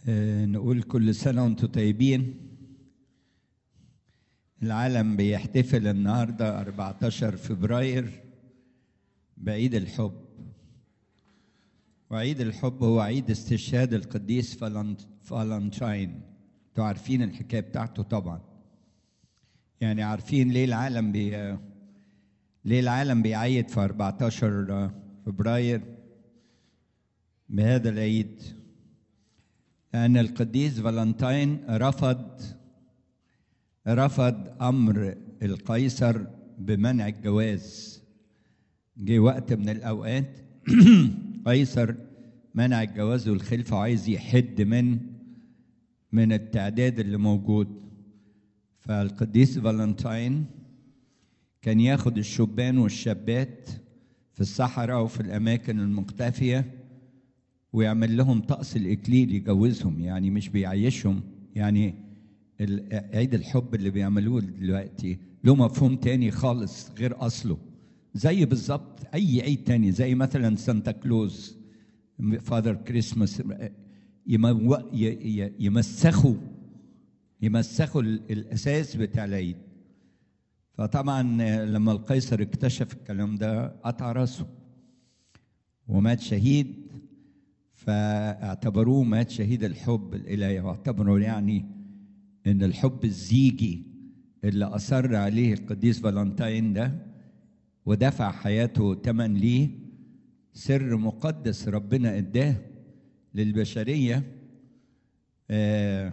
آه، نقول كل سنة وانتم طيبين العالم بيحتفل النهاردة 14 فبراير بعيد الحب وعيد الحب هو عيد استشهاد القديس فالنت- فالنتاين انتوا عارفين الحكاية بتاعته طبعا يعني عارفين ليه العالم بي ليه العالم بيعيد في 14 فبراير بهذا العيد لأن القديس فالنتاين رفض رفض أمر القيصر بمنع الجواز جه وقت من الأوقات قيصر منع الجواز والخلفة وعايز يحد من من التعداد اللي موجود فالقديس فالنتاين كان ياخد الشبان والشابات في الصحراء وفي الأماكن المختفية ويعمل لهم طقس الإكليل يجوزهم يعني مش بيعيشهم يعني ال- عيد الحب اللي بيعملوه دلوقتي له مفهوم تاني خالص غير أصله زي بالظبط أي عيد تاني زي مثلا سانتا كلوز فادر كريسماس يمو- ي- ي- يمسخوا يمسخوا ال- الأساس بتاع العيد فطبعا لما القيصر اكتشف الكلام ده قطع راسه ومات شهيد فاعتبروه مات شهيد الحب الالهي واعتبروا يعني ان الحب الزيجي اللي اصر عليه القديس فالنتاين ده ودفع حياته ثمن ليه سر مقدس ربنا اداه للبشريه آه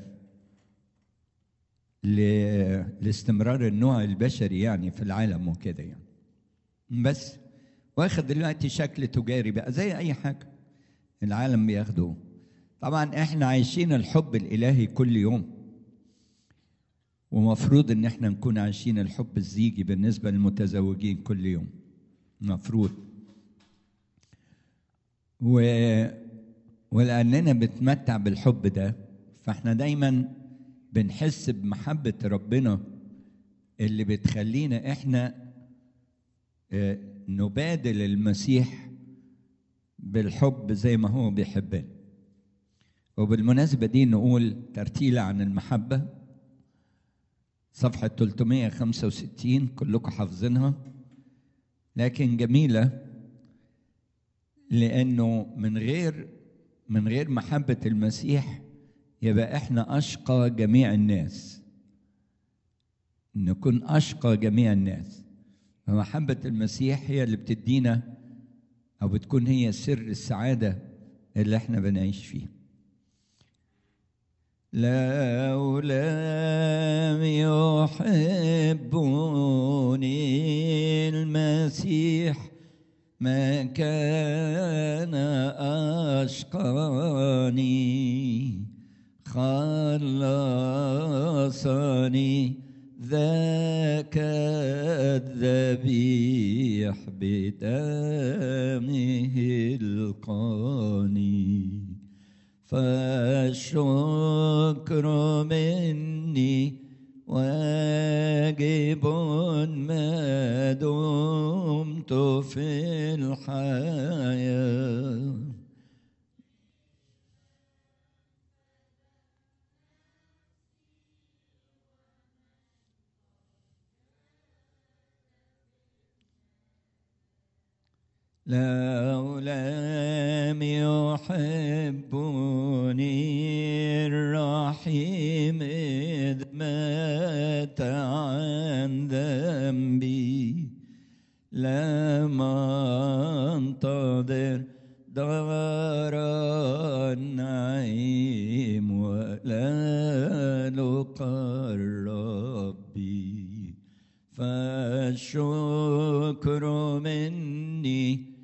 ل- لاستمرار النوع البشري يعني في العالم وكده يعني بس واخد دلوقتي شكل تجاري بقى زي اي حاجه العالم بياخده طبعا احنا عايشين الحب الالهي كل يوم ومفروض ان احنا نكون عايشين الحب الزيجي بالنسبه للمتزوجين كل يوم مفروض و ولاننا بنتمتع بالحب ده فاحنا دايما بنحس بمحبه ربنا اللي بتخلينا احنا آه، نبادل المسيح بالحب زي ما هو بيحبنا وبالمناسبة دي نقول ترتيلة عن المحبة صفحة 365 كلكم حافظينها لكن جميلة لأنه من غير من غير محبة المسيح يبقى احنا أشقى جميع الناس نكون أشقى جميع الناس فمحبة المسيح هي اللي بتدينا أو بتكون هي سر السعادة اللي احنا بنعيش فيه لو لم يحبني المسيح ما كان أشقاني خلصني ذاك الذبيح بدمه القاني فالشكر مني واجب ما دمت في الحياه لو لم يحبني الرحيم إذ مات عن ذنبي لما انتظر دار النعيم ولا لقى ربي فالشكر مني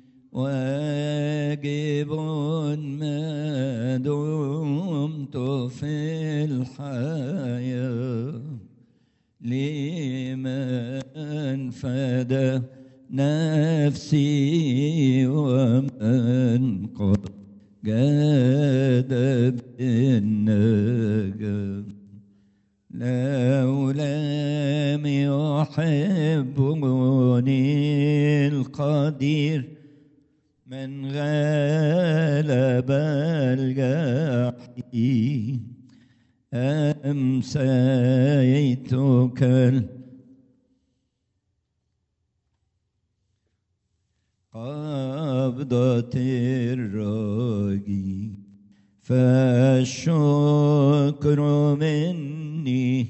واجب ما دمت في الحياة لمن فدى نفسي ومن قد جاد بالنجاة لو لم يحبني القدير من غلب الجحيم أمسيتك قبضة الراجي فالشكر مني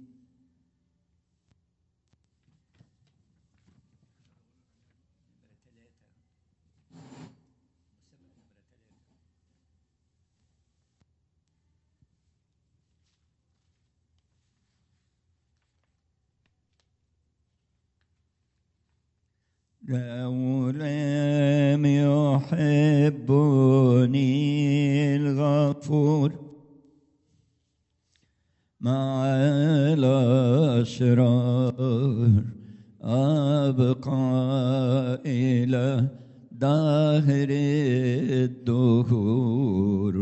لو لم يحبني الغفور مع الأشرار أبقى إلى دهر الدهور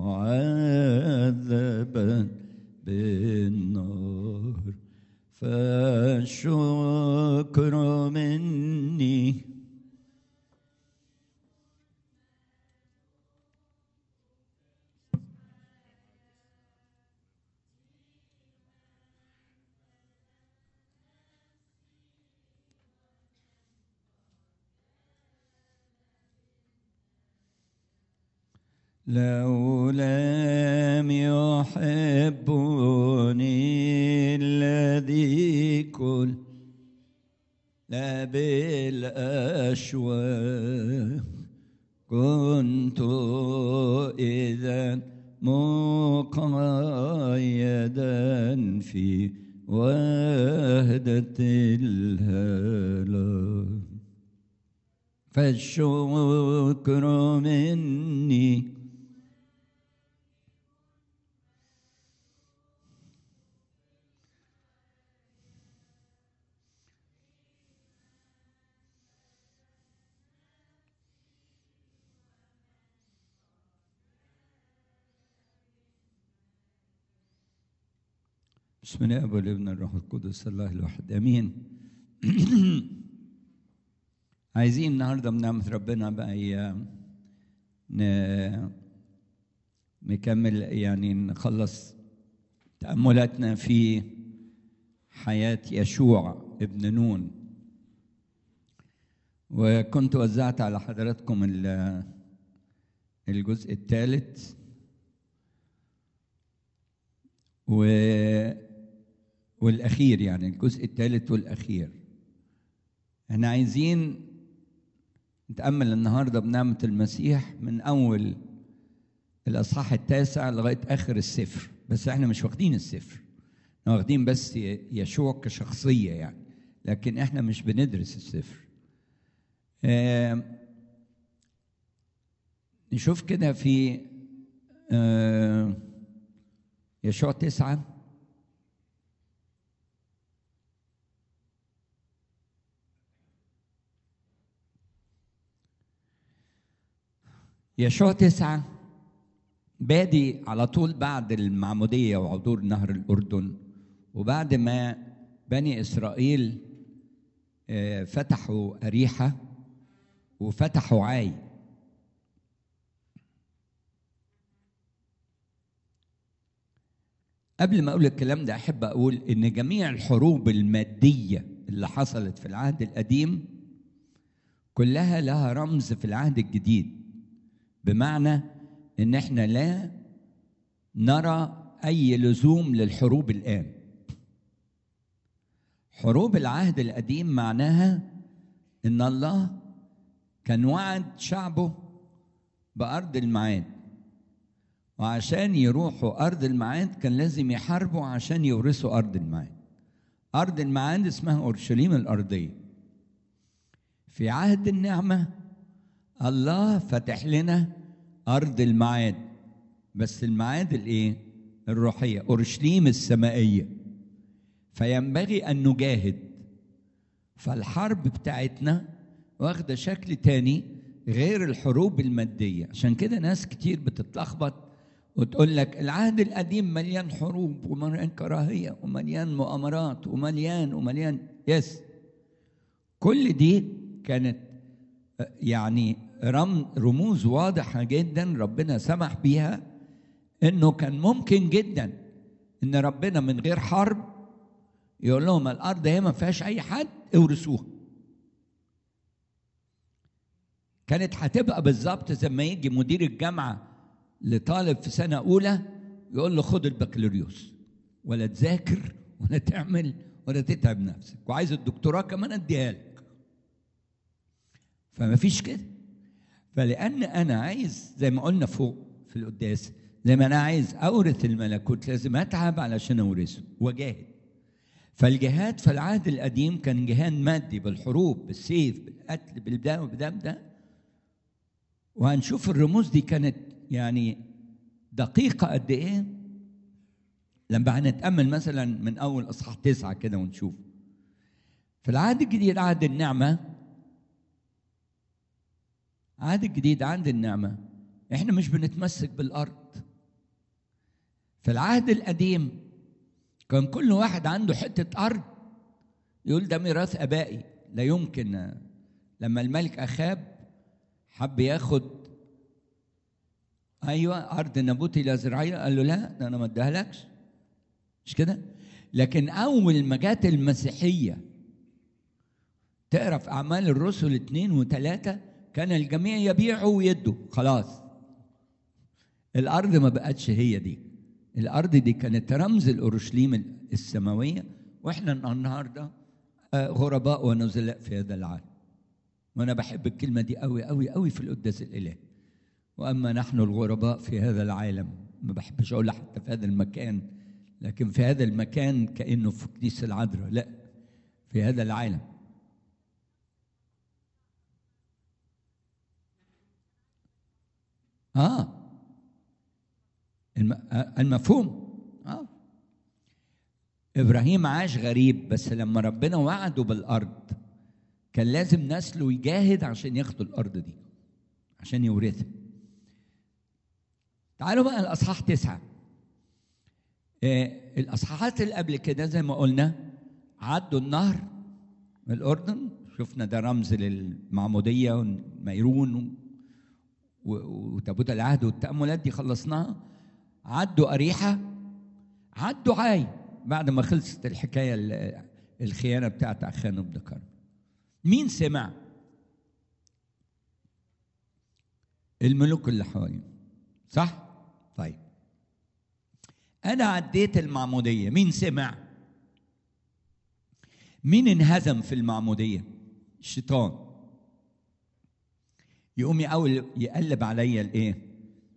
معذبا بالنار فالشكر مني لو لم يحبني الذي كل لا بالأشواق كنت إذا مقيدا في وهدة الهلاك فالشكر مني بسم الله والابن الروح القدس الله الواحد امين عايزين النهارده بنعمه ربنا بقى ي- ن- نكمل يعني نخلص تاملاتنا في حياه يشوع ابن نون وكنت وزعت على حضراتكم ال- الجزء الثالث و والاخير يعني الجزء الثالث والاخير احنا عايزين نتامل النهارده بنعمه المسيح من اول الاصحاح التاسع لغايه اخر السفر بس احنا مش واخدين السفر احنا واخدين بس يشوع كشخصيه يعني لكن احنا مش بندرس السفر آه نشوف كده في آه يشوع تسعة يشوع تسعة بادي على طول بعد المعمودية وعبور نهر الأردن وبعد ما بني إسرائيل آه، فتحوا أريحة وفتحوا عاي قبل ما اقول الكلام ده احب اقول ان جميع الحروب الماديه اللي حصلت في العهد القديم كلها لها رمز في العهد الجديد بمعنى ان احنا لا نرى اي لزوم للحروب الان حروب العهد القديم معناها ان الله كان وعد شعبه بارض الميعاد وعشان يروحوا أرض الميعاد كان لازم يحاربوا عشان يورثوا أرض الميعاد أرض الميعاد اسمها أورشليم الأرضية في عهد النعمة الله فتح لنا أرض الميعاد بس الميعاد الإيه؟ الروحية أورشليم السمائية فينبغي أن نجاهد فالحرب بتاعتنا واخدة شكل تاني غير الحروب المادية عشان كده ناس كتير بتتلخبط وتقول لك العهد القديم مليان حروب ومليان كراهية ومليان مؤامرات ومليان ومليان يس كل دي كانت يعني رم رموز واضحة جدا ربنا سمح بيها انه كان ممكن جدا ان ربنا من غير حرب يقول لهم الارض هي ما فيهاش اي حد اورثوها كانت هتبقى بالظبط زي ما يجي مدير الجامعه لطالب في سنه اولى يقول له خد البكالوريوس ولا تذاكر ولا تعمل ولا تتعب نفسك وعايز الدكتوراه كمان اديها لك فما فيش كده فلان انا عايز زي ما قلنا فوق في القداس زي ما انا عايز اورث الملكوت لازم اتعب علشان اورثه واجاهد فالجهاد في العهد القديم كان جهاد مادي بالحروب بالسيف بالقتل بالدم بالدم ده وهنشوف الرموز دي كانت يعني دقيقة قد إيه لما هنتأمل مثلا من أول إصحاح تسعة كده ونشوف في العهد الجديد عهد النعمة عهد الجديد عهد النعمة إحنا مش بنتمسك بالأرض في العهد القديم كان كل واحد عنده حتة أرض يقول ده ميراث آبائي لا يمكن لما الملك أخاب حب ياخد ايوه ارض نابوتي الازرعيه قال له لا ده انا ما اديهالكش مش كده لكن اول ما جت المسيحيه تقرا في اعمال الرسل اثنين وثلاثه كان الجميع يبيعوا ويدوا خلاص الارض ما بقتش هي دي الارض دي كانت رمز الاورشليم السماويه واحنا النهارده غرباء ونزلاء في هذا العالم وانا بحب الكلمه دي قوي قوي قوي في القداس الالهي واما نحن الغرباء في هذا العالم ما بحبش اقول حتى في هذا المكان لكن في هذا المكان كانه في كنيسه العذراء لا في هذا العالم اه المفهوم اه ابراهيم عاش غريب بس لما ربنا وعده بالارض كان لازم نسله يجاهد عشان ياخدوا الارض دي عشان يورثها تعالوا بقى الاصحاح تسعه آه الاصحاحات اللي قبل كده زي ما قلنا عدوا النهر الاردن شفنا ده رمز للمعموديه والميرون وتابوت العهد والتاملات دي خلصناها عدوا اريحه عدوا عاي بعد ما خلصت الحكايه الخيانه بتاعت اخان بن كرم مين سمع الملوك اللي حواليه صح طيب انا عديت المعموديه مين سمع مين انهزم في المعموديه الشيطان يقوم اول يقلب عليا الايه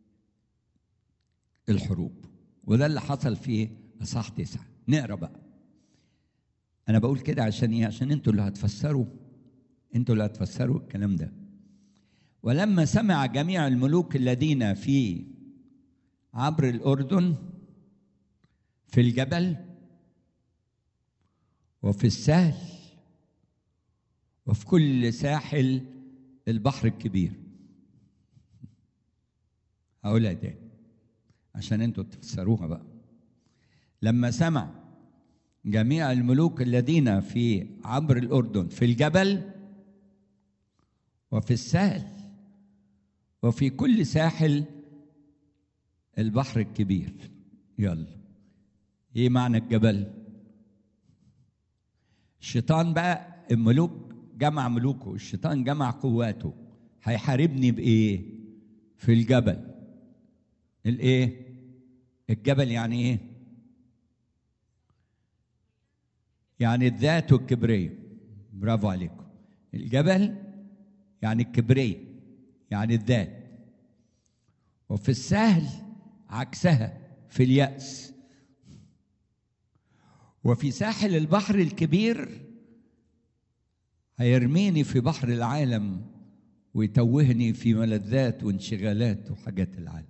الحروب وده اللي حصل في اصحاح تسعه نقرا بقى انا بقول كده عشان ايه عشان انتوا اللي هتفسروا انتوا اللي هتفسروا الكلام ده ولما سمع جميع الملوك الذين في عبر الاردن في الجبل وفي السهل وفي كل ساحل البحر الكبير هقولها تاني عشان انتوا تفسروها بقى لما سمع جميع الملوك الذين في عبر الاردن في الجبل وفي السهل وفي كل ساحل البحر الكبير يلا ايه معنى الجبل الشيطان بقى الملوك جمع ملوكه الشيطان جمع قواته هيحاربني بايه في الجبل الايه الجبل يعني ايه يعني الذات والكبرية برافو عليكم الجبل يعني الكبرية يعني الذات وفي السهل عكسها في اليأس وفي ساحل البحر الكبير هيرميني في بحر العالم ويتوهني في ملذات وانشغالات وحاجات العالم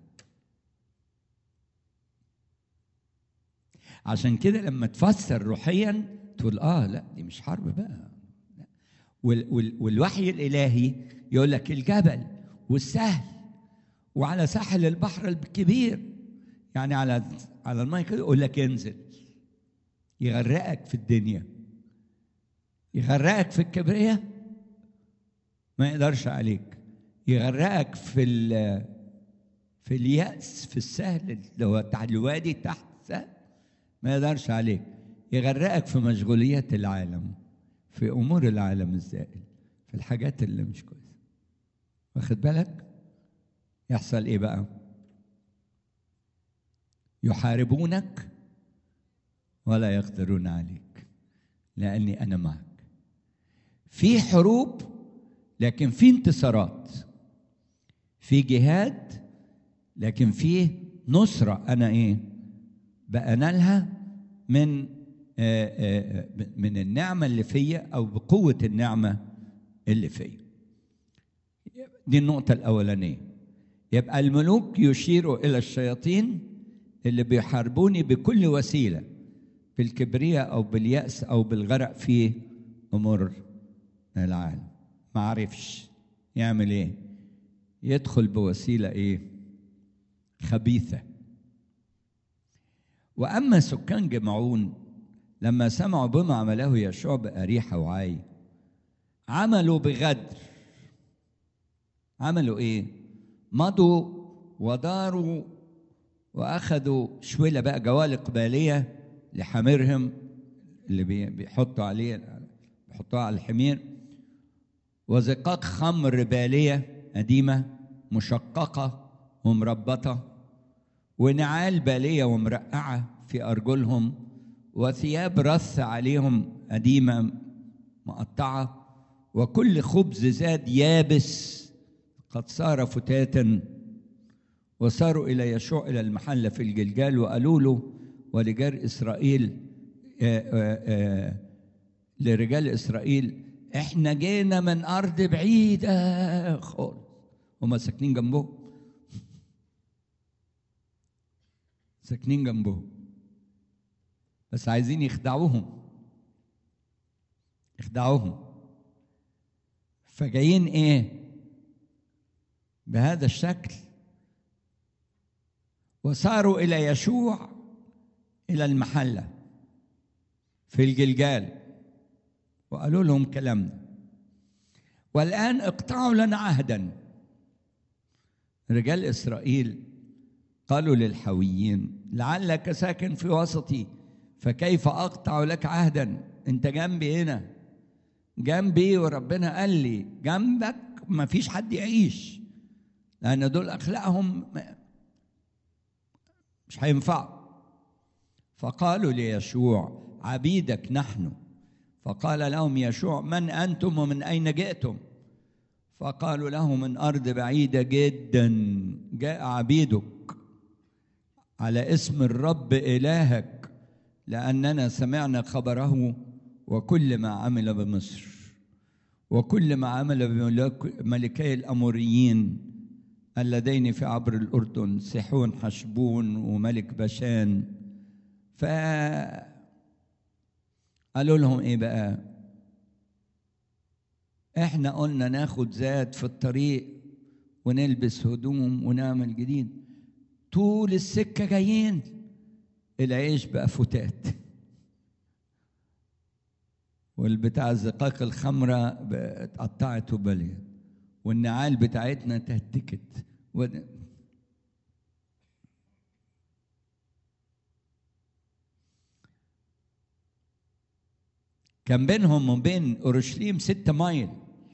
عشان كده لما تفسر روحيا تقول اه لا دي مش حرب بقى وال وال والوحي الالهي يقول لك الجبل والسهل وعلى ساحل البحر الكبير يعني على على الماء كده يقول لك انزل يغرقك في الدنيا يغرقك في الكبرياء ما يقدرش عليك يغرقك في في اليأس في السهل اللي هو بتاع الوادي تحت سهل ما يقدرش عليك يغرقك في مشغوليات العالم في امور العالم الزائل في الحاجات اللي مش كويسه واخد بالك يحصل ايه بقى يحاربونك ولا يقدرون عليك لاني انا معك في حروب لكن في انتصارات في جهاد لكن في نصره انا ايه بأنالها من آه، آه، من النعمه اللي فيا او بقوه النعمه اللي فيا دي النقطه الاولانيه يبقى الملوك يشيروا الى الشياطين اللي بيحاربوني بكل وسيله بالكبرياء او بالياس او بالغرق في امور العالم ما عرفش يعمل ايه يدخل بوسيله ايه خبيثه واما سكان جمعون لما سمعوا بما عمله يشوع باريحه وعاي عملوا بغدر عملوا ايه مضوا وداروا واخذوا شويله بقى جوالق باليه لحميرهم اللي بي- بيحطوا عليه بيحطوها على الحمير وزقاق خمر باليه قديمه مشققه ومربطه ونعال باليه ومرقعه في ارجلهم وثياب رث عليهم قديمه مقطعه وكل خبز زاد يابس قد صار فتاتا وصاروا الى يشوع الى المحله في الجلجال وقالوا له ولجار اسرائيل آآ آآ لرجال اسرائيل احنا جينا من ارض بعيده خالص هم ساكنين جنبهم ساكنين جنبهم بس عايزين يخدعوهم يخدعوهم فجايين ايه بهذا الشكل وصاروا الى يشوع الى المحله في الجلجال وقالوا لهم كلامنا والان اقطعوا لنا عهدا رجال اسرائيل قالوا للحويين لعلك ساكن في وسطي فكيف اقطع لك عهدا انت جنبي هنا جنبي وربنا قال لي جنبك ما فيش حد يعيش لان دول اخلاقهم مش هينفعوا فقالوا ليشوع عبيدك نحن فقال لهم يشوع من انتم ومن اين جئتم فقالوا له من ارض بعيده جدا جاء عبيدك على اسم الرب الهك لاننا سمعنا خبره وكل ما عمل بمصر وكل ما عمل بملكي الاموريين اللذين في عبر الاردن سحون حشبون وملك بشان ف قالوا لهم ايه بقى احنا قلنا ناخد زاد في الطريق ونلبس هدوم ونعمل جديد طول السكة جايين العيش بقى فتات والبتاع الزقاق الخمرة اتقطعت وبليت والنعال بتاعتنا تهتكت و... كان بينهم وبين اورشليم ستة مايل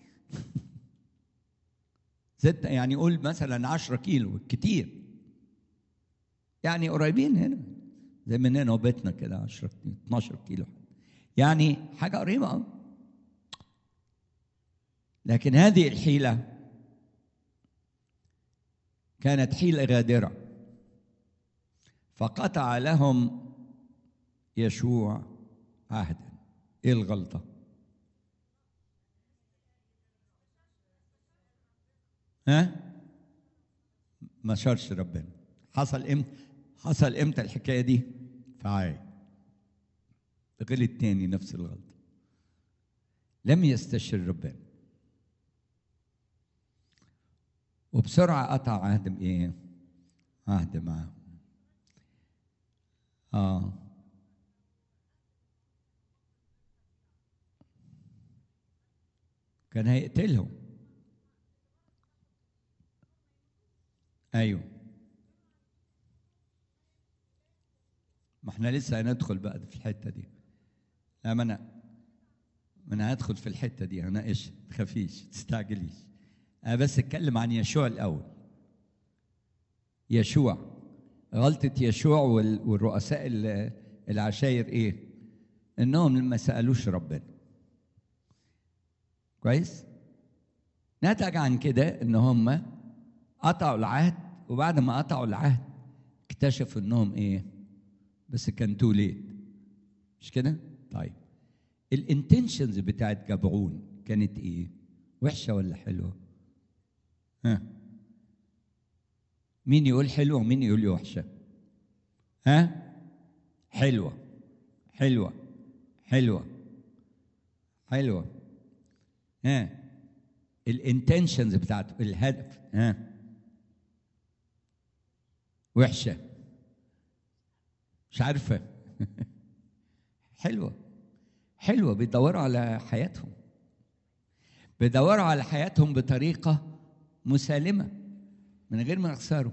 ستة يعني قول مثلا عشرة كيلو كتير يعني قريبين هنا زي من هنا وبيتنا كده 10 12 كيلو يعني حاجة قريبة أوي لكن هذه الحيلة كانت حيلة غادرة فقطع لهم يشوع عهدا ايه الغلطة ها ما شرش ربنا حصل امتى حصل امتى الحكايه دي فعاي غلط تاني نفس الغلطه لم يستشر ربنا وبسرعه قطع عهد بايه عهد معه اه كان هيقتلهم ايوه ما احنا لسه هندخل بقى في الحته دي لا ما انا ما انا هدخل في الحته دي هناقش ما تخافيش ما تستعجليش انا بس اتكلم عن يشوع الاول يشوع غلطه يشوع وال- والرؤساء ال- العشاير ايه انهم ما سالوش ربنا كويس نتج عن كده ان هم قطعوا العهد وبعد ما قطعوا العهد اكتشفوا انهم ايه بس كان تو ليت مش كده طيب الانتنشنز بتاعت جبعون كانت ايه وحشه ولا حلوه ها مين يقول حلوه ومين يقول وحشه ها حلوه حلوه حلوه حلوه ها الانتنشنز بتاعته الهدف ها وحشه مش عارفه حلوه حلوه بيدوروا على حياتهم بيدوروا على حياتهم بطريقه مسالمه من غير ما يخسروا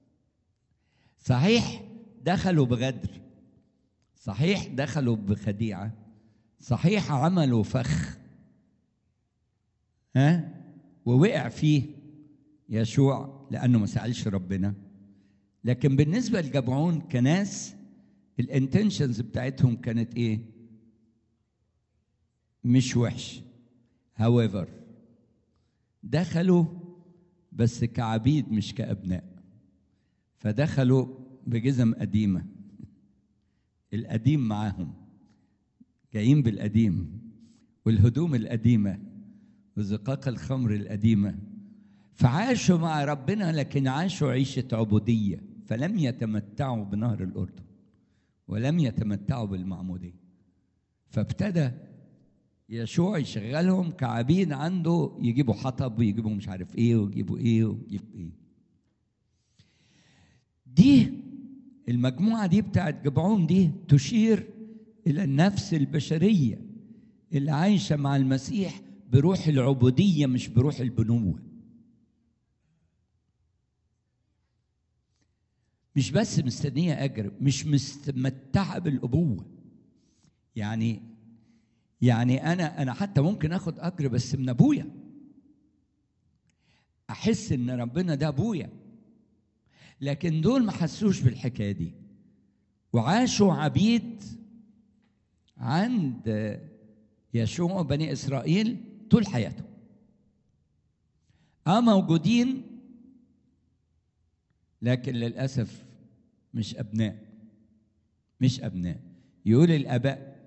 صحيح دخلوا بغدر صحيح دخلوا بخديعه صحيح عملوا فخ ها ووقع فيه يشوع لانه ما سالش ربنا لكن بالنسبه لجبعون كناس الانتنشنز بتاعتهم كانت ايه مش وحش however دخلوا بس كعبيد مش كابناء فدخلوا بجزم قديمه القديم معاهم جايين بالقديم والهدوم القديمه وزقاق الخمر القديمه فعاشوا مع ربنا لكن عاشوا عيشه عبوديه فلم يتمتعوا بنهر الاردن ولم يتمتعوا بالمعموديه فابتدى يشوع يشغلهم كعبيد عنده يجيبوا حطب ويجيبوا مش عارف ايه ويجيبوا ايه ويجيب ايه دي المجموعة دي بتاعت جبعون دي تشير إلى النفس البشرية اللي عايشة مع المسيح بروح العبودية مش بروح البنوة مش بس مستنية أجر مش مستمتعة بالأبوة يعني يعني أنا أنا حتى ممكن آخد أجر بس من أبويا أحس إن ربنا ده أبويا لكن دول ما حسوش بالحكايه دي وعاشوا عبيد عند يشوع بني اسرائيل طول حياتهم اه موجودين لكن للاسف مش ابناء مش ابناء يقول الاباء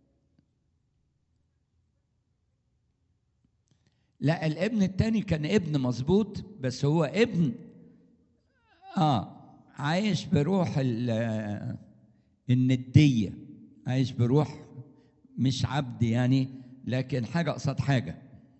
لا الابن التاني كان ابن مظبوط بس هو ابن اه عايش بروح ال- الندية عايش بروح مش عبد يعني لكن حاجة قصاد حاجة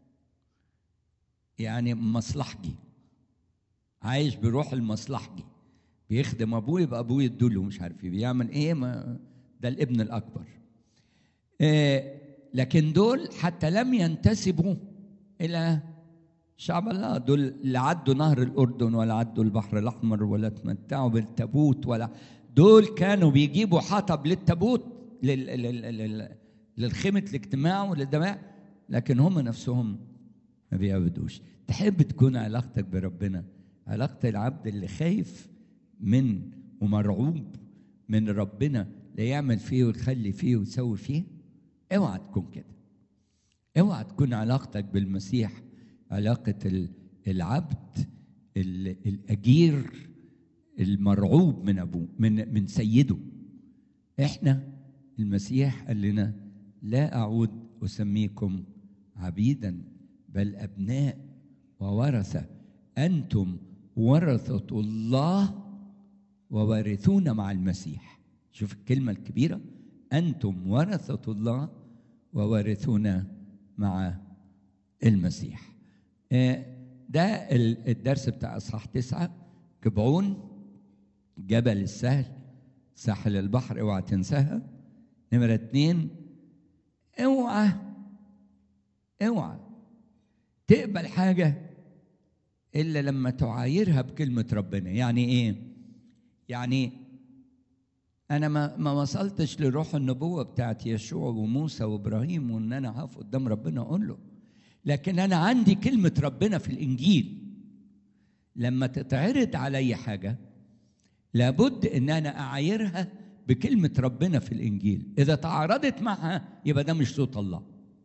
يعني مصلحجي عايش بروح المصلحجي بيخدم ابوه يبقى ابوه يدوله مش عارف ايه بيعمل ايه ما ده الابن الاكبر آه لكن دول حتى لم ينتسبوا الى شعب الله دول لا عدوا نهر الاردن ولا عدوا البحر الاحمر ولا تمتعوا بالتابوت ولا دول كانوا بيجيبوا حطب للتابوت لل... لل... لل... للخيمة الاجتماع وللدماء لكن هم نفسهم ما بيعبدوش تحب تكون علاقتك بربنا علاقة العبد اللي خايف من ومرعوب من ربنا لا يعمل فيه ويخلي فيه ويسوي فيه اوعى تكون كده اوعى تكون علاقتك بالمسيح علاقة ال- العبد ال- الأجير المرعوب من أبوه من من سيده احنا المسيح قال لنا لا أعود أسميكم عبيدا بل أبناء وورثة أنتم ورثة الله ووارثون مع المسيح شوف الكلمة الكبيرة أنتم ورثة الله ووارثون مع المسيح آه، ده ال- الدرس بتاع اصحاح تسعة جبعون جبل السهل ساحل البحر اوعى تنساها نمرة اتنين اوعى اوعى تقبل حاجة إلا لما تعايرها بكلمة ربنا يعني إيه؟ يعني انا ما ما وصلتش لروح النبوه بتاعت يشوع وموسى وابراهيم وان انا هقف قدام ربنا اقول له لكن انا عندي كلمه ربنا في الانجيل لما تتعرض علي حاجه لابد ان انا اعايرها بكلمه ربنا في الانجيل اذا تعارضت معها يبقى ده مش صوت الله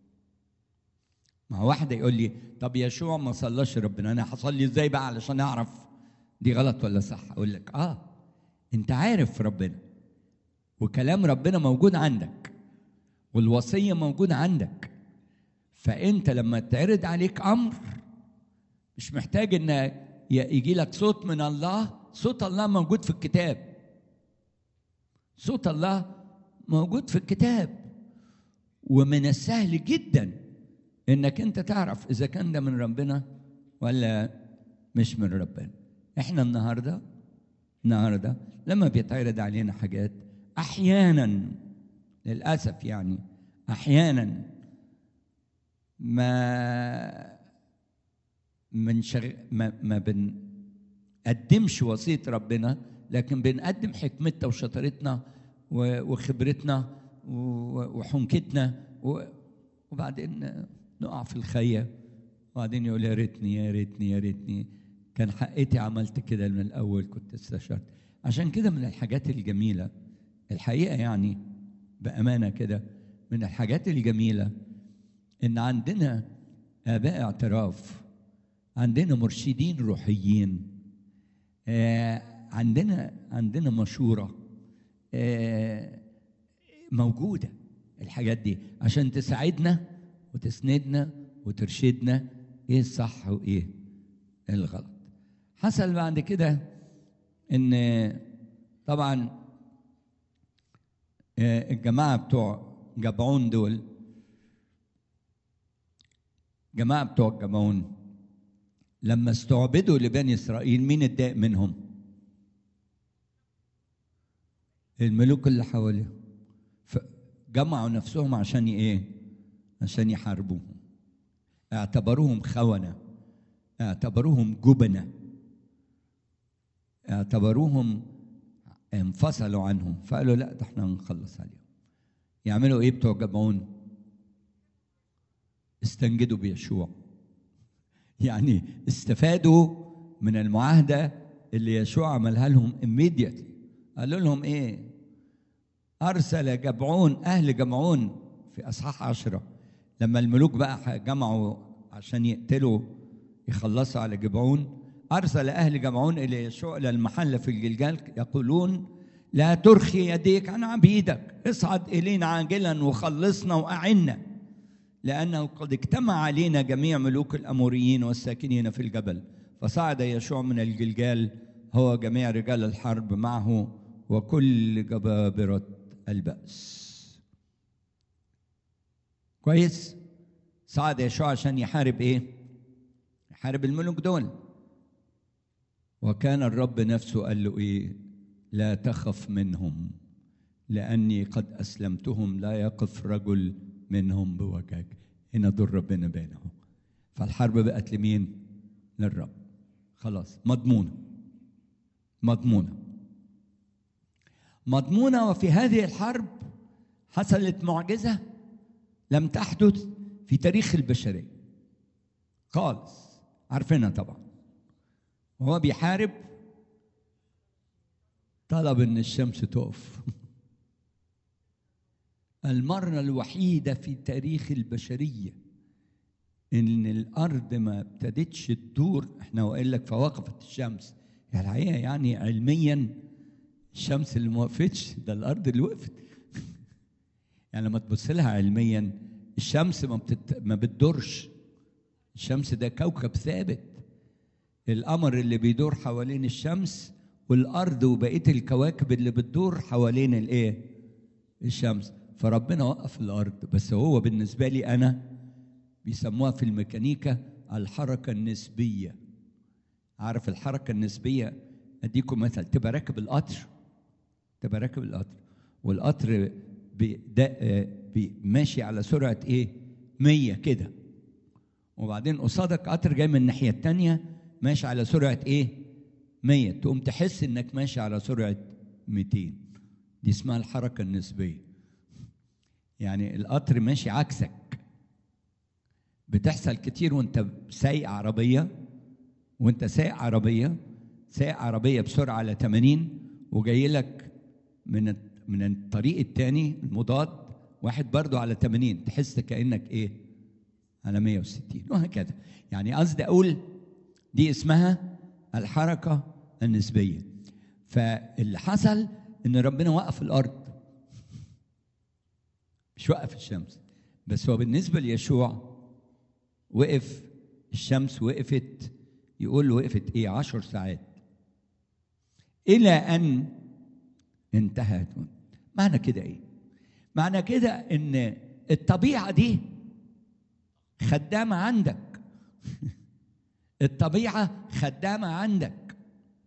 ما هو واحد يقول لي طب يشوع ما صلاش ربنا انا هصلي ازاي بقى علشان اعرف دي غلط ولا صح اقول لك اه انت عارف ربنا وكلام ربنا موجود عندك والوصيه موجوده عندك فانت لما تعرض عليك امر مش محتاج ان يجي لك صوت من الله صوت الله موجود في الكتاب صوت الله موجود في الكتاب ومن السهل جدا انك انت تعرف اذا كان ده من ربنا ولا مش من ربنا احنا النهارده النهارده لما بيتعرض علينا حاجات احيانا للاسف يعني احيانا ما من شغ... ما ما بنقدمش وصيه ربنا لكن بنقدم حكمتنا وشطارتنا وخبرتنا وحنكتنا وبعدين نقع في الخية وبعدين يقول يا ريتني يا ريتني يا ريتني كان حقيتي عملت كده من الأول كنت استشرت عشان كده من الحاجات الجميلة الحقيقة يعني بأمانة كده من الحاجات الجميلة إن عندنا آباء اعتراف عندنا مرشدين روحيين آه عندنا عندنا مشورة آه موجودة الحاجات دي عشان تساعدنا وتسندنا وترشدنا ايه الصح وايه الغلط حصل بعد كده ان طبعا الجماعة بتوع جبعون دول جماعة بتوع جبعون لما استعبدوا لبني إسرائيل مين اتضايق منهم؟ الملوك اللي حواليهم جمعوا نفسهم عشان ايه؟ عشان يحاربوهم اعتبروهم خونة اعتبروهم جبنة اعتبروهم انفصلوا عنهم فقالوا لا ده احنا هنخلص عليهم يعملوا ايه بتوع جبعون استنجدوا بيشوع يعني استفادوا من المعاهدة اللي يشوع عملها لهم immediately قالوا لهم ايه أرسل جبعون أهل جبعون في أصحاح عشرة لما الملوك بقى جمعوا عشان يقتلوا يخلصوا على جبعون أرسل أهل جبعون إلى يشوع إلى المحل في الجلجال يقولون لا ترخي يديك عن عبيدك اصعد إلينا عاجلا وخلصنا وأعنا لأنه قد اجتمع علينا جميع ملوك الأموريين والساكنين في الجبل فصعد يشوع من الجلجال هو جميع رجال الحرب معه وكل جبابرة البأس كويس صعد يشوع عشان يحارب ايه يحارب الملوك دول وكان الرب نفسه قال له ايه لا تخف منهم لاني قد اسلمتهم لا يقف رجل منهم بوجهك هنا دور ربنا بينهم فالحرب بقت لمين للرب خلاص مضمونه مضمونه مضمونه وفي هذه الحرب حصلت معجزه لم تحدث في تاريخ البشريه خالص عارفينها طبعا وهو بيحارب طلب ان الشمس تقف المرة الوحيدة في تاريخ البشرية إن الأرض ما ابتدتش تدور إحنا وقال لك فوقفت الشمس يعني الحقيقة يعني علميا الشمس اللي ما وقفتش ده الأرض اللي وقفت يعني لما تبص لها علميا الشمس ما بتت... ما بتدورش الشمس ده كوكب ثابت القمر اللي بيدور حوالين الشمس والارض وبقيه الكواكب اللي بتدور حوالين الايه الشمس فربنا وقف الارض بس هو بالنسبه لي انا بيسموها في الميكانيكا الحركه النسبيه عارف الحركه النسبيه اديكم مثل تبقى راكب القطر تبقى راكب القطر والقطر ماشي على سرعه ايه 100 كده وبعدين قصادك قطر جاي من الناحيه الثانيه ماشي على سرعه ايه 100 تقوم تحس انك ماشي على سرعه 200 دي اسمها الحركة النسبية يعني القطر ماشي عكسك بتحصل كتير وانت سايق عربية وانت سايق عربية سايق عربية بسرعة على 80 وجاي لك من من الطريق التاني المضاد واحد برضو على 80 تحس كأنك ايه على 160 وهكذا يعني قصدي اقول دي اسمها الحركة النسبية فاللي حصل ان ربنا وقف الارض مش وقف الشمس بس هو بالنسبة ليشوع وقف الشمس وقفت يقول وقفت ايه عشر ساعات الى ان انتهت معنى كده ايه معنى كده ان الطبيعه دي خدامه عندك الطبيعه خدامه عندك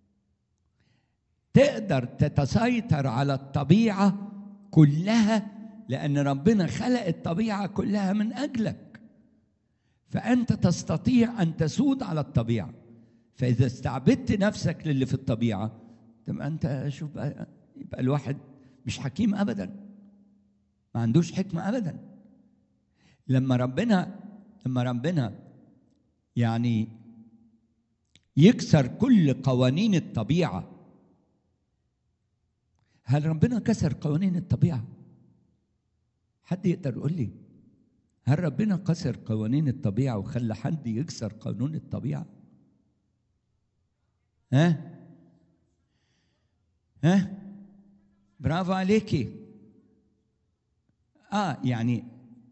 تقدر تتسيطر على الطبيعه كلها لان ربنا خلق الطبيعه كلها من اجلك فانت تستطيع ان تسود على الطبيعه فاذا استعبدت نفسك للي في الطبيعه تبقى انت شوف بقى يبقى الواحد مش حكيم ابدا ما عندوش حكمه ابدا لما ربنا لما ربنا يعني يكسر كل قوانين الطبيعه هل ربنا كسر قوانين الطبيعه حد يقدر يقول لي هل ربنا كسر قوانين الطبيعه وخلى حد يكسر قانون الطبيعه ها ها برافو عليكي اه يعني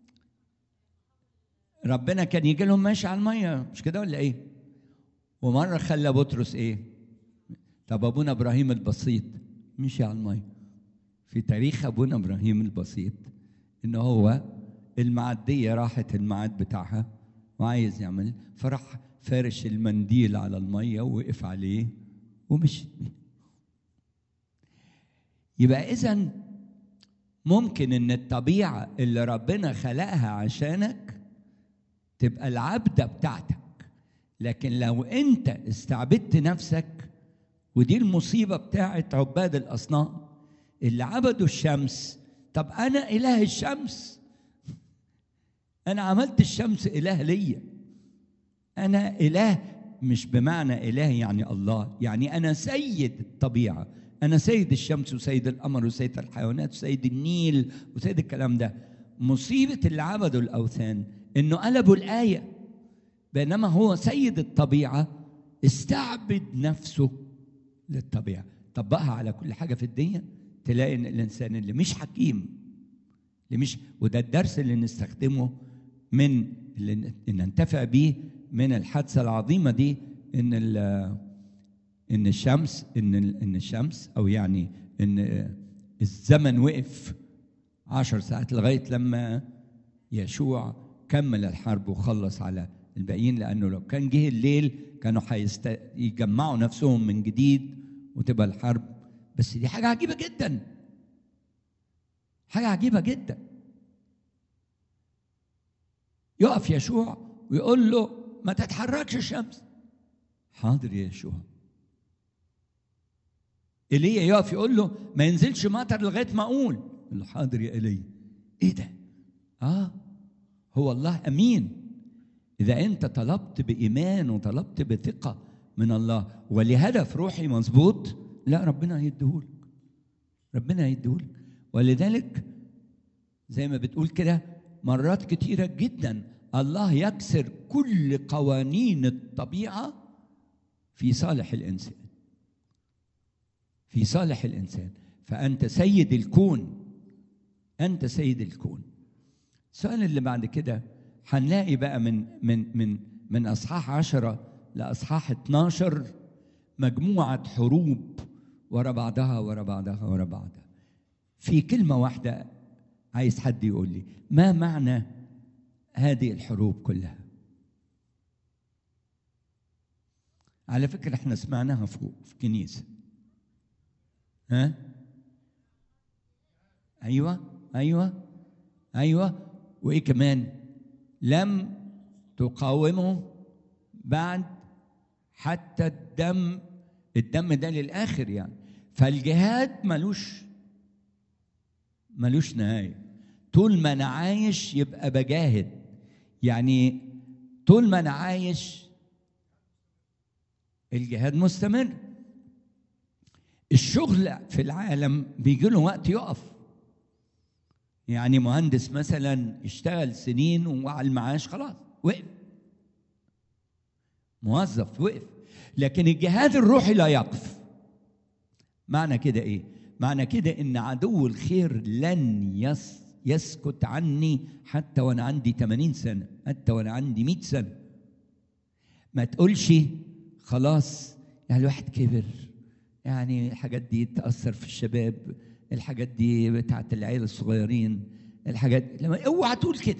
ربنا كان يجي لهم ماشي على الميه مش كده ولا ايه ومره خلى بطرس ايه طب ابونا ابراهيم البسيط مشي على الميه في تاريخ ابونا ابراهيم البسيط ان هو المعديه راحت الميعاد بتاعها وعايز يعمل فراح فارش المنديل على الميه ووقف عليه ومشي يبقى اذا ممكن ان الطبيعه اللي ربنا خلقها عشانك تبقى العبده بتاعتك لكن لو انت استعبدت نفسك ودي المصيبه بتاعت عباد الاصنام اللي عبدوا الشمس طب انا اله الشمس انا عملت الشمس اله ليا انا اله مش بمعنى اله يعني الله يعني انا سيد الطبيعه انا سيد الشمس وسيد القمر وسيد الحيوانات وسيد النيل وسيد الكلام ده مصيبه اللي عبدوا الاوثان انه قلبوا الايه بينما هو سيد الطبيعه استعبد نفسه للطبيعه طبقها على كل حاجه في الدنيا تلاقي ان الانسان اللي مش حكيم اللي مش وده الدرس اللي نستخدمه من اللي ننتفع بيه من الحادثه العظيمه دي ان ان الشمس ان ان الشمس او يعني ان الزمن وقف عشر ساعات لغايه لما يشوع كمل الحرب وخلص على الباقيين لانه لو كان جه الليل كانوا حيست... يجمعوا نفسهم من جديد وتبقى الحرب بس دي حاجه عجيبه جدا حاجه عجيبه جدا يقف يشوع ويقول له ما تتحركش الشمس حاضر يا يشوع ايليا يقف يقول له ما ينزلش مطر لغايه ما اقول يقول له حاضر يا ايليا ايه ده اه هو الله امين اذا انت طلبت بايمان وطلبت بثقه من الله ولهدف روحي مظبوط لا ربنا هيديهولك ربنا هيديهولك ولذلك زي ما بتقول كده مرات كتيره جدا الله يكسر كل قوانين الطبيعه في صالح الانسان في صالح الانسان فانت سيد الكون انت سيد الكون السؤال اللي بعد كده هنلاقي بقى من من من من اصحاح عشرة لاصحاح 12 مجموعه حروب ورا بعضها ورا بعضها ورا بعضها في كلمه واحده عايز حد يقول لي ما معنى هذه الحروب كلها على فكره احنا سمعناها فوق في كنيسه ها ايوه ايوه ايوه وايه كمان لم تقاومه بعد حتى الدم الدم ده للاخر يعني فالجهاد ملوش ملوش نهايه طول ما انا عايش يبقى بجاهد يعني طول ما انا عايش الجهاد مستمر الشغل في العالم بيجي له وقت يقف يعني مهندس مثلا اشتغل سنين وعلى المعاش خلاص وقف موظف وقف لكن الجهاد الروحي لا يقف معنى كده ايه معنى كده ان عدو الخير لن يس يسكت عني حتى وانا عندي 80 سنه حتى وانا عندي 100 سنه ما تقولش خلاص يعني الواحد كبر يعني الحاجات دي تاثر في الشباب الحاجات دي بتاعت العيال الصغيرين الحاجات لما اوعى تقول كده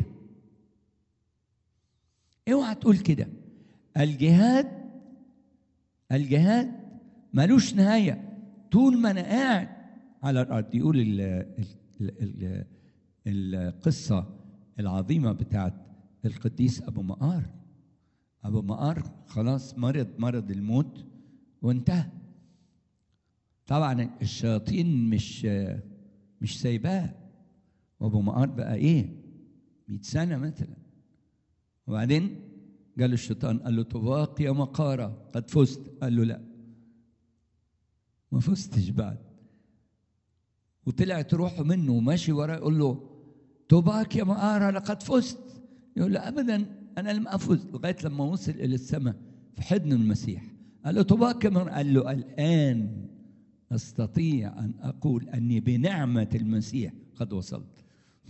اوعى تقول كده الجهاد الجهاد ملوش نهايه طول ما انا قاعد على الارض يقول ال ال ال ال القصه العظيمه بتاعت القديس ابو مقار ابو مقار خلاص مرض مرض الموت وانتهى طبعا الشياطين مش مش سايباه وابو مقار بقى ايه 100 سنه مثلا وبعدين قال الشيطان قال له طباق يا مقارة قد فزت قال له لا ما فزتش بعد وطلعت روحه منه وماشي وراه يقول له طباق يا مقارة لقد فزت يقول له ابدا انا لم افز لغايه لما وصل الى السماء في حضن المسيح قال له طباق يا مقارة قال له الان استطيع ان اقول اني بنعمه المسيح قد وصلت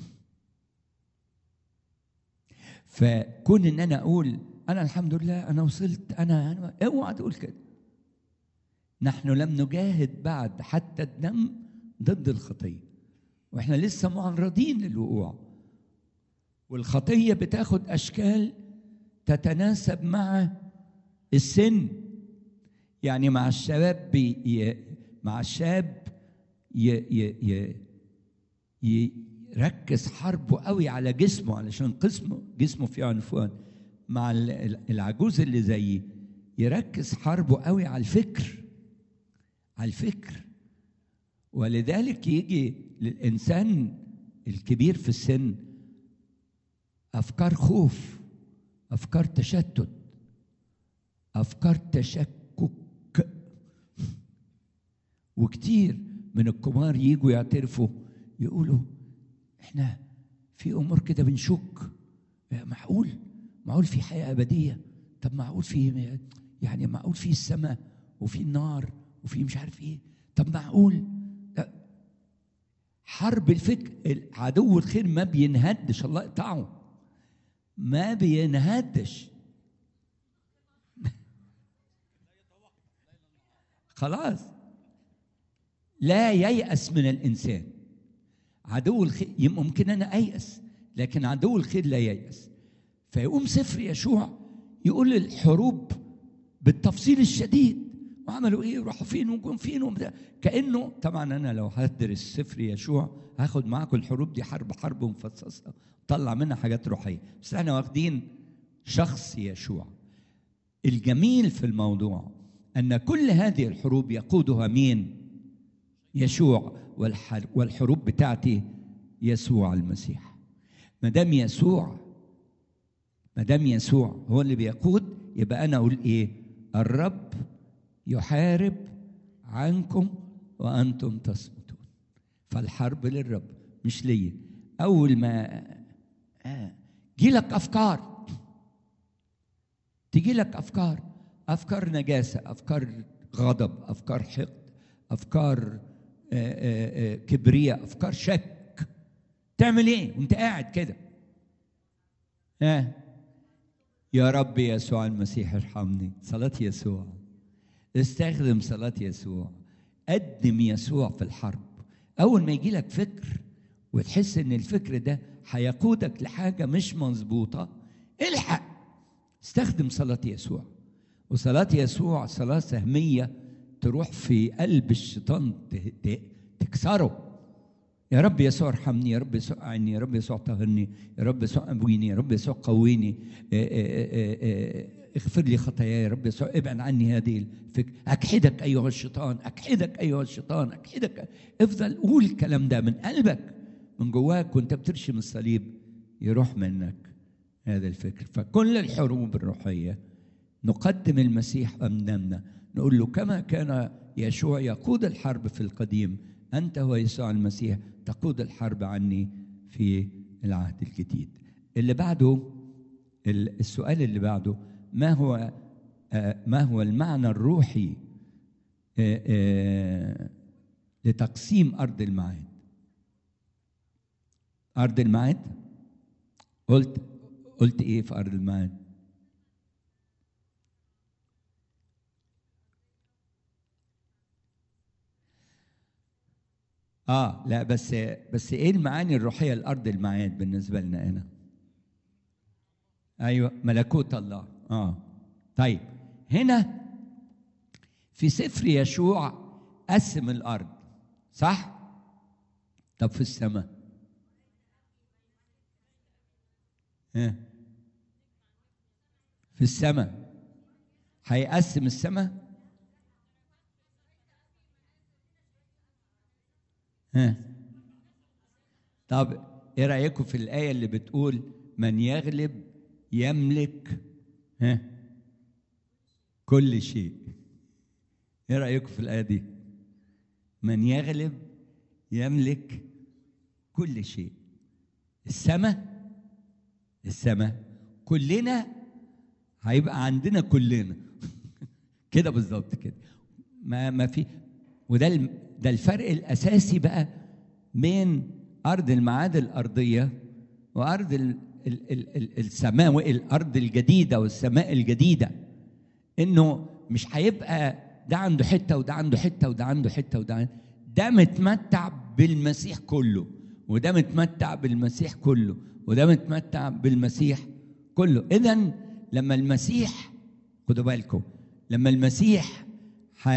فكون ان انا اقول انا الحمد لله انا وصلت انا, أنا اوعى تقول كده نحن لم نجاهد بعد حتى الدم ضد الخطيه واحنا لسه معرضين للوقوع والخطيه بتاخد اشكال تتناسب مع السن يعني مع الشباب بي مع الشاب ي ي ي يركز حربه قوي على جسمه علشان قسمه جسمه فيه عنفوان مع العجوز اللي زيي يركز حربه قوي على الفكر على الفكر ولذلك يجي للإنسان الكبير في السن أفكار خوف أفكار تشتت أفكار تشكك وكتير من الكبار يجوا يعترفوا يقولوا احنا في امور كده بنشك معقول معقول في حياه ابديه طب معقول في يعني معقول في السماء وفي النار وفي مش عارف ايه طب معقول لا. حرب الفكر عدو الخير ما بينهدش الله يقطعه ما بينهدش خلاص لا ييأس من الإنسان عدو الخير ممكن أنا أيأس لكن عدو الخير لا ييأس فيقوم سفر يشوع يقول الحروب بالتفصيل الشديد وعملوا ايه وراحوا فين وجم فين وبتاع كانه طبعا انا لو هدرس سفر يشوع هاخد معاكم الحروب دي حرب حرب ومفصصه طلع منها حاجات روحيه بس احنا واخدين شخص يشوع الجميل في الموضوع ان كل هذه الحروب يقودها مين يشوع والحروب بتاعتي يسوع المسيح ما دام يسوع ما دام يسوع هو اللي بيقود يبقى انا اقول ايه الرب يحارب عنكم وانتم تصمتون فالحرب للرب مش ليا اول ما آه. جي لك افكار تجي لك افكار افكار نجاسه افكار غضب افكار حقد افكار آآ آآ كبرياء افكار شك تعمل ايه وانت قاعد كده ها آه. يا رب يسوع المسيح ارحمني صلاه يسوع استخدم صلاة يسوع قدم يسوع في الحرب أول ما يجي لك فكر وتحس إن الفكر ده هيقودك لحاجة مش مظبوطة الحق استخدم صلاة يسوع وصلاة يسوع صلاة سهمية تروح في قلب الشيطان تكسره يا رب يسوع ارحمني يا رب يسوع اعني يا رب يسوع طهرني يا رب يسوع ابويني يا رب يسوع قويني اغفر لي خطاياي يا رب يسوع ابعد عني هذه الفكرة اكحدك ايها الشيطان اكحدك ايها الشيطان اكحدك افضل قول الكلام ده من قلبك من جواك وانت بترشم الصليب يروح منك هذا الفكر فكل الحروب الروحيه نقدم المسيح امامنا نقول له كما كان يشوع يقود الحرب في القديم انت هو يسوع المسيح تقود الحرب عني في العهد الجديد اللي بعده السؤال اللي بعده ما هو ما هو المعنى الروحي لتقسيم ارض المعاد ارض المعاد قلت قلت ايه في ارض المعاد اه لا بس بس ايه المعاني الروحيه لارض المعاد بالنسبه لنا هنا ايوه ملكوت الله اه طيب هنا في سفر يشوع قسم الارض صح طب في السماء ها في السماء هيقسم السماء ها طب ايه رايكم في الايه اللي بتقول من يغلب يملك ها كل شيء ايه رايكم في الايه دي من يغلب يملك كل شيء السماء السماء كلنا هيبقى عندنا كلنا كده بالظبط كده ما ما في وده ده الفرق الاساسي بقى بين ارض المعاد الارضيه وارض ال ال ال ال السماء الارض الجديده والسماء الجديده انه مش هيبقى ده عنده حته وده عنده حته وده عنده حته وده عنده ده متمتع بالمسيح كله وده متمتع بالمسيح كله وده متمتع بالمسيح كله اذا لما المسيح خدوا بالكم لما المسيح ح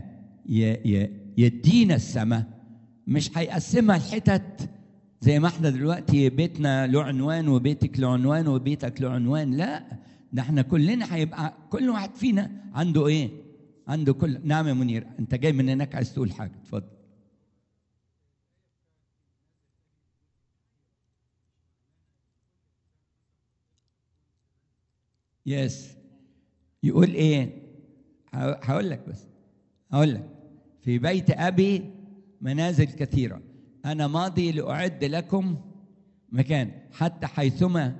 يدينا السماء مش هيقسمها لحتت زي ما احنا دلوقتي بيتنا له عنوان وبيتك له عنوان وبيتك له عنوان لا ده احنا كلنا هيبقى كل واحد فينا عنده ايه؟ عنده كل نعم يا منير انت جاي من هناك عايز تقول حاجه اتفضل يس يقول ايه هقول لك بس هقول لك في بيت ابي منازل كثيره انا ماضي لاعد لكم مكان حتى حيثما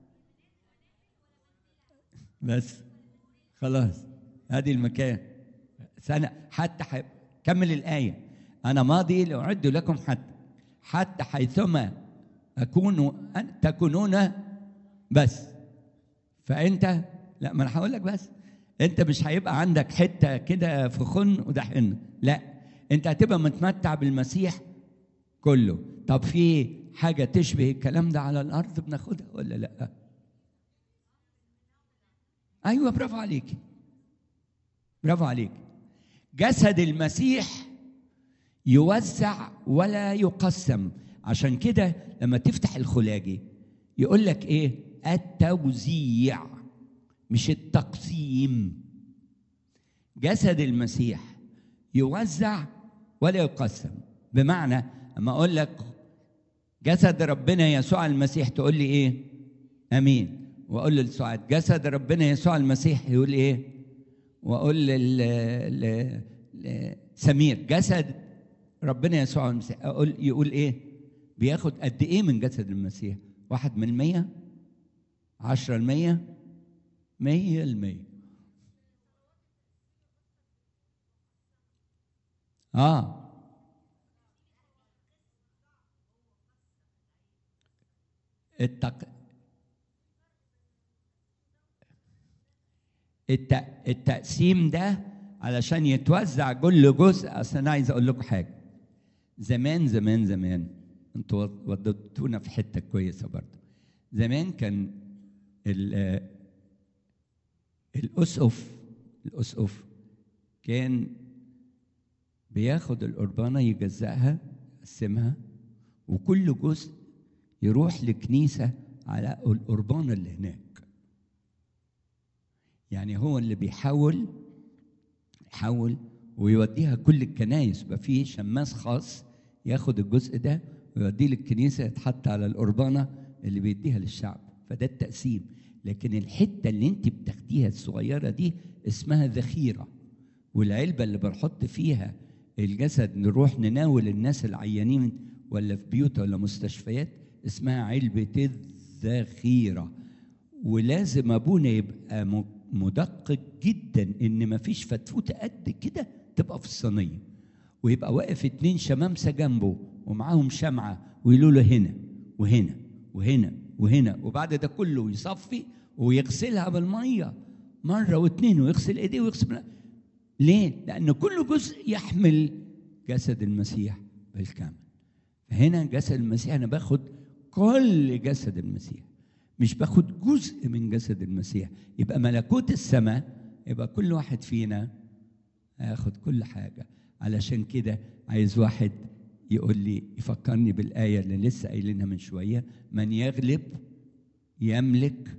بس خلاص هذه المكان سنة حتى حي... كمل الآية أنا ماضي لأعد لكم حتى حتى حيثما أكون تكونون بس فأنت لا ما أنا هقول لك بس أنت مش هيبقى عندك حتة كده في خن وده حن لا أنت هتبقى متمتع بالمسيح كله طب في حاجة تشبه الكلام ده على الأرض بناخدها ولا لأ؟ أيوه برافو عليك برافو عليك جسد المسيح يوزع ولا يقسم عشان كده لما تفتح الخلاجي يقول لك ايه التوزيع مش التقسيم جسد المسيح يوزع ولا يقسم بمعنى اما اقول لك جسد ربنا يسوع المسيح تقول لي ايه امين واقول لسعاد جسد ربنا يسوع المسيح يقول ايه واقول لسمير جسد ربنا يسوع المسيح اقول يقول ايه بياخد قد ايه من جسد المسيح واحد من المية عشرة المية مية المية اه التق... الت... التقسيم ده علشان يتوزع كل جزء اصل انا عايز اقول لكم حاجه زمان زمان زمان انتوا ودتونا في حته كويسه برضه زمان كان ال... الاسقف الاسقف كان بياخد القربانه يجزأها يقسمها وكل جزء يروح لكنيسه على القربانه اللي هناك يعني هو اللي بيحاول يحاول ويوديها كل الكنايس يبقى فيه شماس خاص ياخد الجزء ده ويوديه للكنيسه يتحط على القربانه اللي بيديها للشعب فده التقسيم لكن الحته اللي انت بتاخديها الصغيره دي اسمها ذخيره والعلبه اللي بنحط فيها الجسد نروح نناول الناس العيانين ولا في بيوت ولا مستشفيات اسمها علبه الذخيره ولازم ابونا يبقى م- مدقق جدا ان مفيش فتفوته قد كده تبقى في الصينيه ويبقى واقف اتنين شمامسه جنبه ومعاهم شمعه ويقولوا له هنا وهنا وهنا وهنا وبعد ده كله يصفي ويغسلها بالميه مره واتنين ويغسل ايديه ويغسل بنا- ليه؟ لان كل جزء يحمل جسد المسيح بالكامل فهنا جسد المسيح انا باخد كل جسد المسيح مش باخد جزء من جسد المسيح يبقى ملكوت السماء يبقى كل واحد فينا هياخد كل حاجه علشان كده عايز واحد يقول لي يفكرني بالايه اللي لسه قايلينها من شويه من يغلب يملك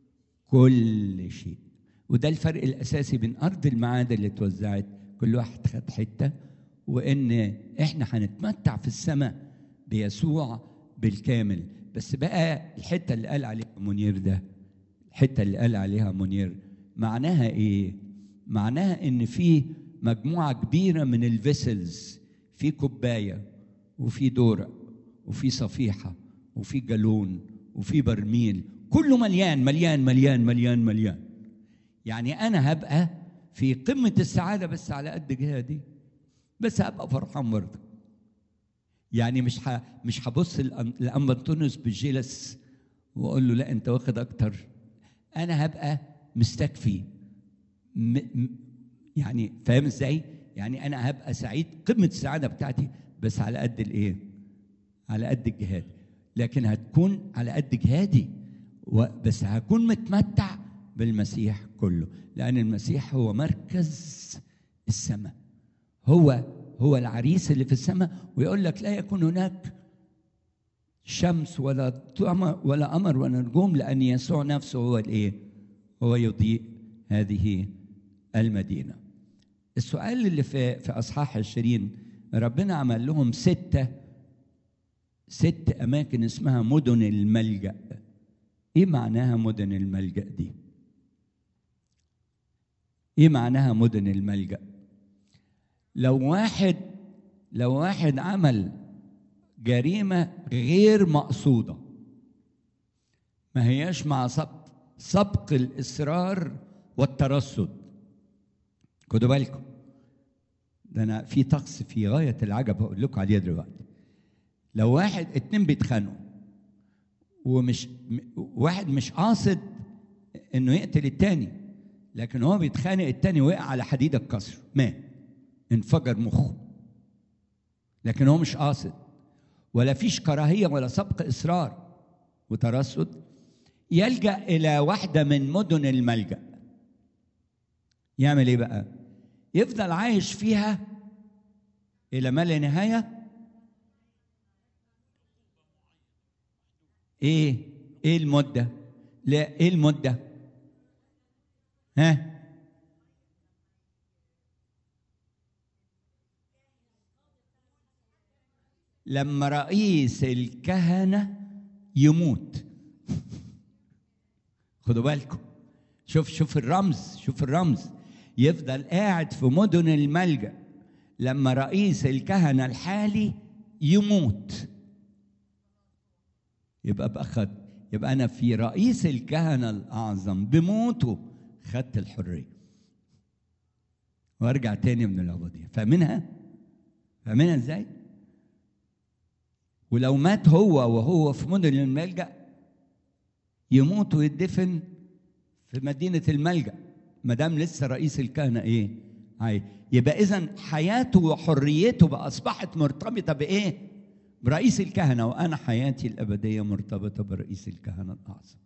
كل شيء وده الفرق الاساسي بين ارض المعاد اللي اتوزعت كل واحد خد حته وان احنا هنتمتع في السماء بيسوع بالكامل بس بقى الحته اللي قال عليها منير ده الحته اللي قال عليها منير معناها ايه معناها ان في مجموعه كبيره من الفيسلز في كوبايه وفي دورق وفي صفيحه وفي جالون وفي برميل كله مليان مليان مليان مليان مليان يعني انا هبقى في قمه السعاده بس على قد جهادي بس هبقى فرحان برضه يعني مش ه... مش هبص لأن- لأنبا انطونيوس بالجلس واقول له لا انت واخد اكتر انا هبقى مستكفي م... م... يعني فاهم ازاي يعني انا هبقى سعيد قمه السعاده بتاعتي بس على قد الايه على قد الجهاد لكن هتكون على قد جهادي و... بس هكون متمتع بالمسيح كله لان المسيح هو مركز السماء هو هو العريس اللي في السماء ويقول لك لا يكون هناك شمس ولا قمر ولا قمر ولا نجوم لان يسوع نفسه هو الايه؟ هو يضيء هذه المدينه. السؤال اللي في في اصحاح 20 ربنا عمل لهم سته ست اماكن اسمها مدن الملجا. ايه معناها مدن الملجا دي؟ ايه معناها مدن الملجأ؟ لو واحد لو واحد عمل جريمة غير مقصودة ما هياش مع سبق سبق الإصرار والترصد خدوا بالكم ده أنا في طقس في غاية العجب هقول لكم عليه دلوقتي لو واحد اتنين بيتخانقوا ومش م- واحد مش قاصد انه يقتل التاني لكن هو بيتخانق التاني وقع على حديد الكسر مات انفجر مخه لكن هو مش قاصد ولا فيش كراهية ولا سبق إصرار وترصد يلجأ إلى واحدة من مدن الملجأ يعمل إيه بقى؟ يفضل عايش فيها إلى ما لا نهاية إيه؟ إيه المدة؟ لا إيه المدة؟ ها؟ لما رئيس الكهنة يموت خدوا بالكم شوف شوف الرمز شوف الرمز يفضل قاعد في مدن الملجأ لما رئيس الكهنة الحالي يموت يبقى بقى خد يبقى أنا في رئيس الكهنة الأعظم بموته خدت الحرية وارجع تاني من العبودية فاهمينها؟ فاهمينها ازاي؟ ولو مات هو وهو في مدن الملجأ يموت ويدفن في مدينة الملجأ ما دام لسه رئيس الكهنة ايه؟ عاي. يبقى إذا حياته وحريته بقى أصبحت مرتبطة بإيه؟ برئيس الكهنة وأنا حياتي الأبدية مرتبطة برئيس الكهنة الأعظم.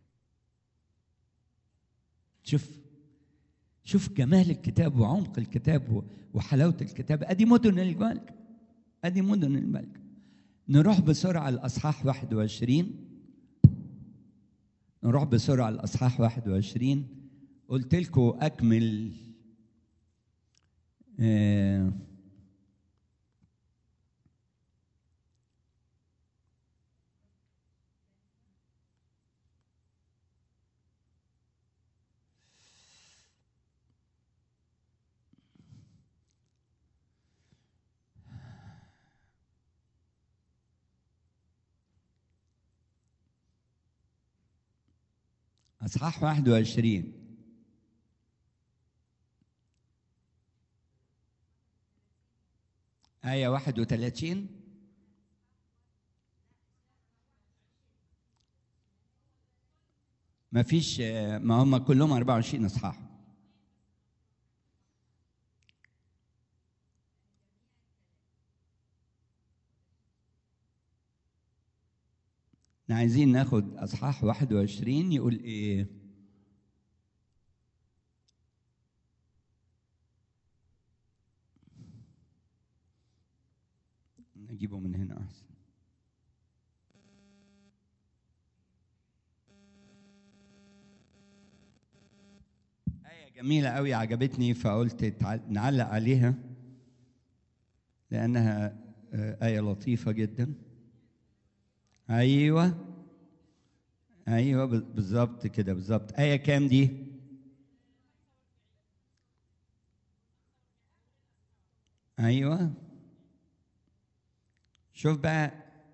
شوف شوف جمال الكتاب وعمق الكتاب وحلاوة الكتاب أدي مدن الملجأ أدي مدن الملجأ نروح بسرعة الأصحاح 21 نروح بسرعة الأصحاح 21 قلت لكم أكمل آه أصحاح 21 آية 31 ما فيش ما هم كلهم 24 اصحاح احنا عايزين ناخد اصحاح 21 يقول ايه نجيبه من هنا احسن آية جميلة قوي عجبتني فقلت تع- نعلق عليها لأنها آه، آية لطيفة جدا أيوة أيوة بال- بالظبط كده بالظبط آية كام دي؟ أيوة شوف بقى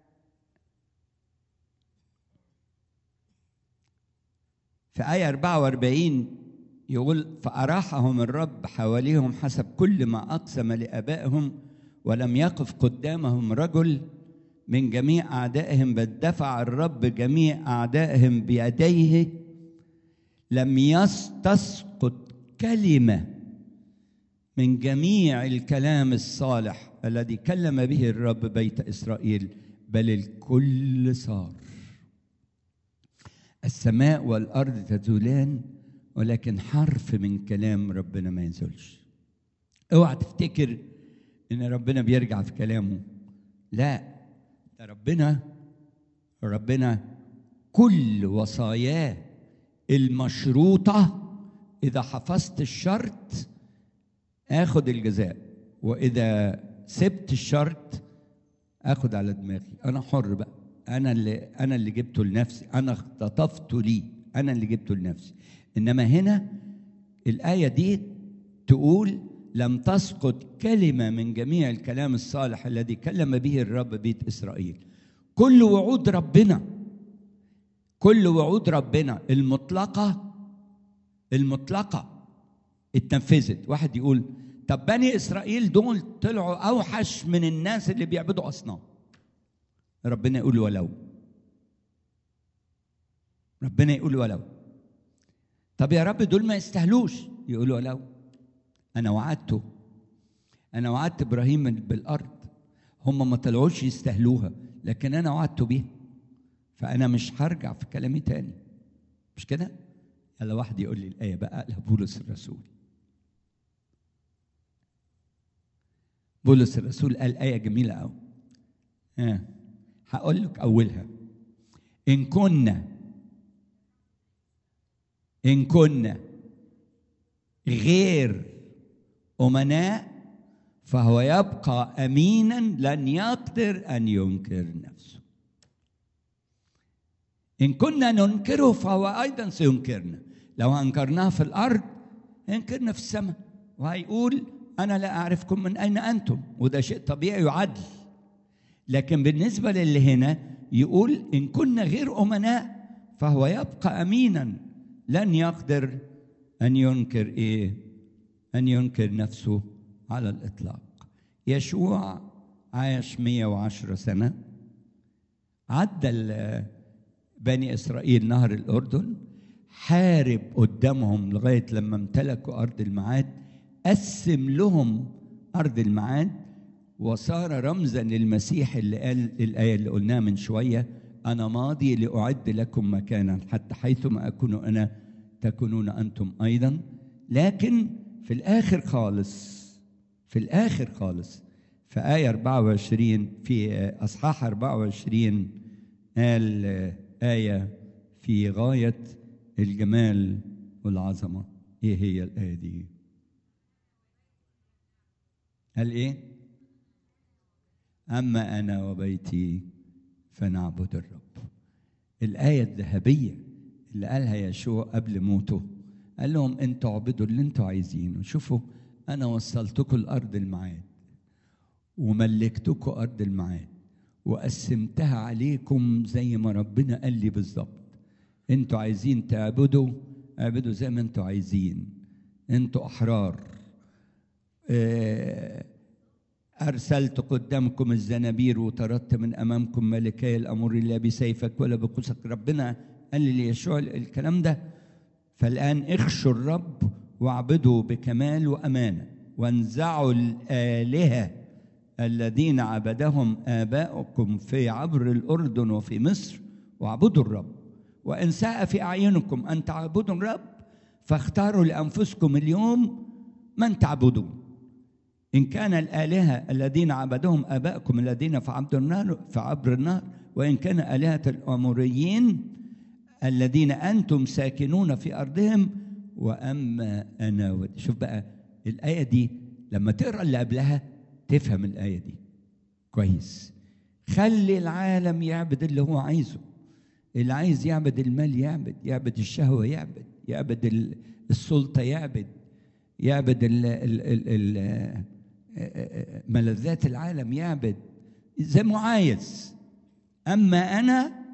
في آية 44 يقول فأراحهم الرب حواليهم حسب كل ما أقسم لآبائهم ولم يقف قدامهم رجل من جميع أعدائهم بل دفع الرب جميع أعدائهم بيديه لم يس- تسقط كلمة من جميع الكلام الصالح الذي كلم به الرب بيت إسرائيل بل الكل صار السماء والارض تزولان ولكن حرف من كلام ربنا ما ينزلش اوعى تفتكر ان ربنا بيرجع في كلامه لا ده ربنا ربنا كل وصاياه المشروطه اذا حفظت الشرط اخد الجزاء واذا سبت الشرط اخد على دماغي انا حر بقى انا اللي انا اللي جبته لنفسي انا اختطفته لي انا اللي جبته لنفسي انما هنا الايه دي تقول لم تسقط كلمه من جميع الكلام الصالح الذي كلم به الرب بيت اسرائيل كل وعود ربنا كل وعود ربنا المطلقه المطلقه اتنفذت واحد يقول طب بني اسرائيل دول طلعوا اوحش من الناس اللي بيعبدوا اصنام ربنا يقول ولو ربنا يقول ولو طب يا رب دول ما يستاهلوش يقول ولو انا وعدته انا وعدت ابراهيم بالارض هم ما طلعوش يستاهلوها لكن انا وعدته بيها فانا مش هرجع في كلامي تاني مش كده يلا واحد يقول لي الايه بقى قالها بولس الرسول بولس الرسول قال آية جميلة أوي آه. هقول لك أولها إن كنا إن كنا غير أمناء فهو يبقى أمينا لن يقدر أن ينكر نفسه إن كنا ننكره فهو أيضا سينكرنا لو أنكرناه في الأرض ينكرنا في السماء وهيقول أنا لا أعرفكم من أين أنتم وده شيء طبيعي وعدل لكن بالنسبة للي هنا يقول إن كنا غير أمناء فهو يبقى أمينا لن يقدر أن ينكر إيه أن ينكر نفسه على الإطلاق يشوع عاش 110 سنة عدى ال- بني إسرائيل نهر الأردن حارب قدامهم لغاية لما امتلكوا أرض الميعاد قسم لهم أرض الميعاد وصار رمزا للمسيح اللي قال الآية اللي قلناها من شوية أنا ماضي لأعد لكم مكانا حتى حيثما أكون أنا تكونون أنتم أيضا لكن في الآخر خالص في الآخر خالص في آية 24 في أصحاح 24 قال آية في غاية الجمال والعظمة إيه هي الآية دي؟ قال إيه؟ أما أنا وبيتي فنعبد الرب الآية الذهبية اللي قالها يشوع قبل موته قال لهم انتوا اعبدوا اللي انتوا عايزينه شوفوا انا وصلتكم الارض الميعاد وملكتكم ارض الميعاد وقسمتها عليكم زي ما ربنا قال لي بالظبط انتوا عايزين تعبدوا اعبدوا زي ما انتوا عايزين انتوا احرار آه، ارسلت قدامكم الزنابير وطردت من امامكم ملكي الامور لا بسيفك ولا بقوسك ربنا قال ليشوع الكلام ده فالان اخشوا الرب واعبدوا بكمال وامانه وانزعوا الالهه الذين عبدهم اباؤكم في عبر الاردن وفي مصر واعبدوا الرب وان ساء في اعينكم ان تعبدوا الرب فاختاروا لانفسكم اليوم من تعبدون إن كان الآلهة الذين عبدهم آباؤكم الذين في عبر النار في عبر النار وإن كان آلهة الأموريين الذين أنتم ساكنون في أرضهم وأما أنا و... شوف بقى الآية دي لما تقرأ اللي قبلها تفهم الآية دي كويس خلي العالم يعبد اللي هو عايزه اللي عايز يعبد المال يعبد يعبد الشهوة يعبد يعبد ال- السلطة يعبد يعبد ال ال ال ال ملذات العالم يعبد زي ما عايز أما أنا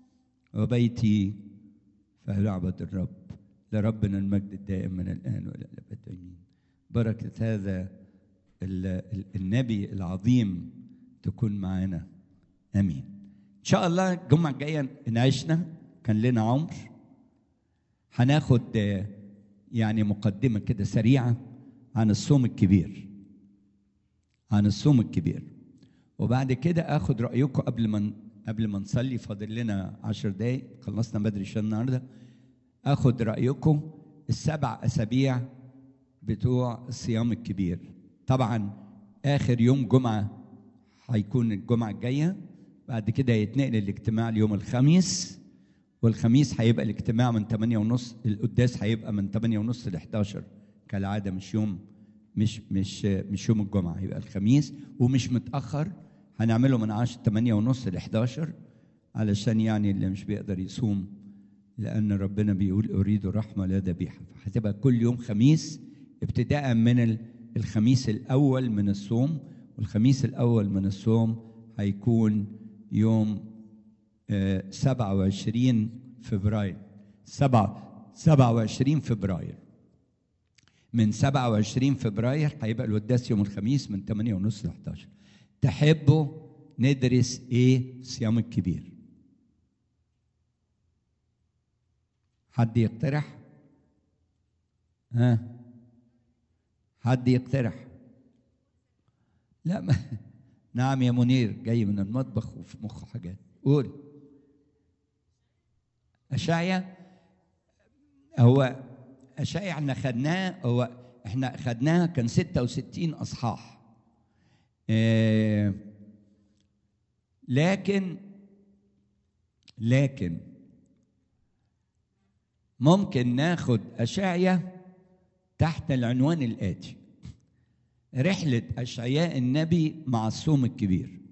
وبيتي فليعبد الرب لربنا المجد الدائم من الآن وإلى الأبد آمين بركة هذا ال- ال- النبي العظيم تكون معنا آمين إن شاء الله الجمعة الجاية إن عشنا كان لنا عمر هناخد آه، يعني مقدمة كده سريعة عن الصوم الكبير عن الصوم الكبير وبعد كده اخد رايكم قبل ما قبل ما نصلي فاضل لنا عشر دقايق خلصنا بدري شويه النهارده اخد رايكم السبع اسابيع بتوع الصيام الكبير طبعا اخر يوم جمعه هيكون الجمعه الجايه بعد كده يتنقل الاجتماع اليوم الخميس والخميس هيبقى الاجتماع من 8 ونص القداس هيبقى من 8 ونص ل 11 كالعاده مش يوم مش مش مش يوم الجمعه هيبقى الخميس ومش متاخر هنعمله من 10 8 ونص ل 11 علشان يعني اللي مش بيقدر يصوم لان ربنا بيقول اريد رحمه لا ذبيحه فهتبقى كل يوم خميس ابتداء من ال- الخميس الاول من الصوم والخميس الاول من الصوم هيكون يوم آه، 27 فبراير 7 27 فبراير من 27 فبراير هيبقى القداس يوم الخميس من 8 ونص ل 11 تحبوا ندرس ايه صيام الكبير حد يقترح ها حد يقترح لا ما نعم يا منير جاي من المطبخ وفي مخه حاجات قول أشعيا هو أشعيا احنا خدناه هو احنا خدناها كان 66 أصحاح آه، لكن لكن ممكن ناخد أشعيا تحت العنوان الآتي رحلة أشعياء النبي مع الصوم الكبير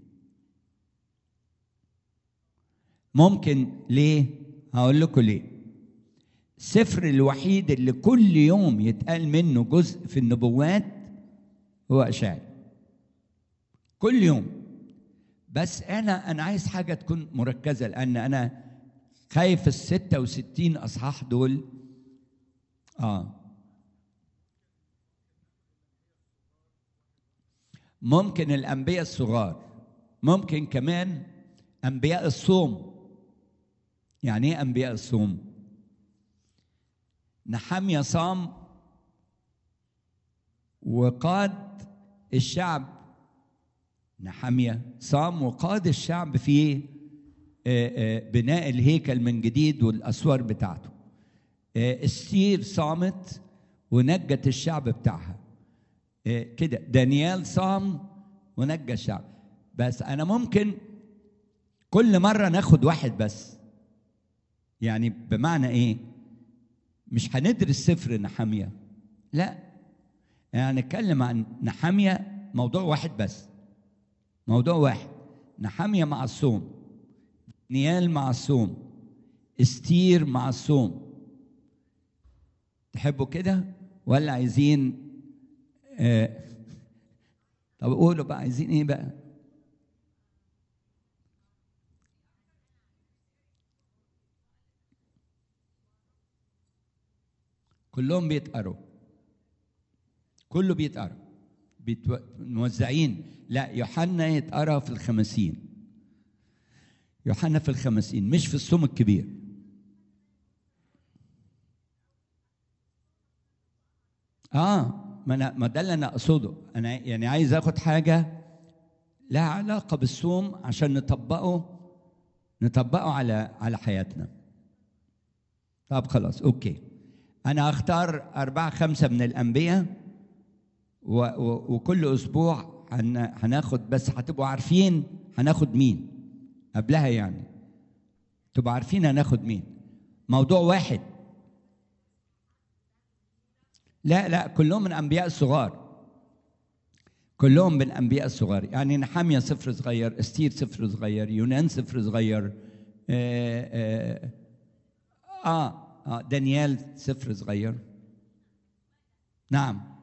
ممكن ليه؟ هقول لكم ليه السفر الوحيد اللي كل يوم يتقال منه جزء في النبوات هو أشعياء كل يوم بس أنا أنا عايز حاجة تكون مركزة لأن أنا خايف ال 66 أصحاح دول آه ممكن الأنبياء الصغار ممكن كمان أنبياء الصوم يعني إيه أنبياء الصوم؟ نحميا صام وقاد الشعب نحميا صام وقاد الشعب في آه، آه، بناء الهيكل من جديد والأسوار بتاعته آه، استير صامت ونجت الشعب بتاعها آه، كده دانيال صام ونجى الشعب بس انا ممكن كل مره ناخد واحد بس يعني بمعنى ايه مش هندرس سفر نحاميه لا يعني نتكلم عن نحاميه موضوع واحد بس موضوع واحد نحاميه مع الصوم نيال مع الصوم استير مع الصوم تحبوا كده ولا عايزين آه طب قولوا بقى عايزين ايه بقى كلهم بيتقروا كله بيتقرا بيتو... موزعين لا يوحنا يتقرا في الخمسين يوحنا في الخمسين مش في الصوم الكبير اه ما انا ما ده اللي انا اقصده انا يعني عايز اخد حاجه لها علاقه بالصوم عشان نطبقه نطبقه على على حياتنا طب خلاص اوكي انا هختار اربعه خمسه من الانبياء و و وكل اسبوع هن هناخد بس هتبقوا عارفين هناخد مين قبلها يعني تبقوا عارفين هناخد مين موضوع واحد لا لا كلهم من انبياء الصغار كلهم من انبياء الصغار يعني نحامية صفر صغير استير صفر صغير يونان صفر صغير آه آه, آه, آه دانيال صفر صغير نعم